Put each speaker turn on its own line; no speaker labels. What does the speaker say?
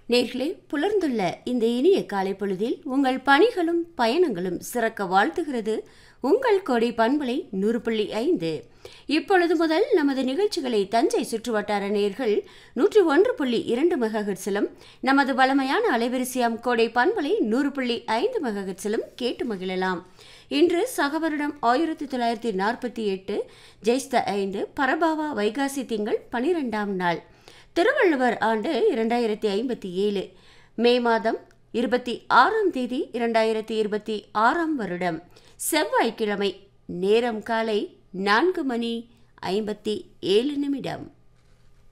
நேர்களே புலர்ந்துள்ள இந்த இனிய காலை பொழுதில் உங்கள் பணிகளும் பயணங்களும் சிறக்க வாழ்த்துகிறது உங்கள் கொடை பண்பலை நூறு புள்ளி ஐந்து இப்பொழுது முதல் நமது நிகழ்ச்சிகளை தஞ்சை சுற்றுவட்டார நேர்கள் நூற்றி ஒன்று புள்ளி இரண்டு மெகாஹெட்ஸிலும் நமது வளமையான அலைவரிசையாம் கோடை பண்பலை நூறு புள்ளி ஐந்து மெகாஹெட்ஸிலும் கேட்டு மகிழலாம் இன்று சகவருடம் ஆயிரத்தி தொள்ளாயிரத்தி நாற்பத்தி எட்டு ஜெயிஸ்த ஐந்து பரபாவா வைகாசி திங்கள் பனிரெண்டாம் நாள் திருவள்ளுவர் ஆண்டு இரண்டாயிரத்தி ஐம்பத்தி ஏழு மே மாதம் இருபத்தி ஆறாம் தேதி இரண்டாயிரத்தி இருபத்தி ஆறாம் வருடம் செவ்வாய்க்கிழமை நேரம் காலை நான்கு மணி ஐம்பத்தி ஏழு நிமிடம்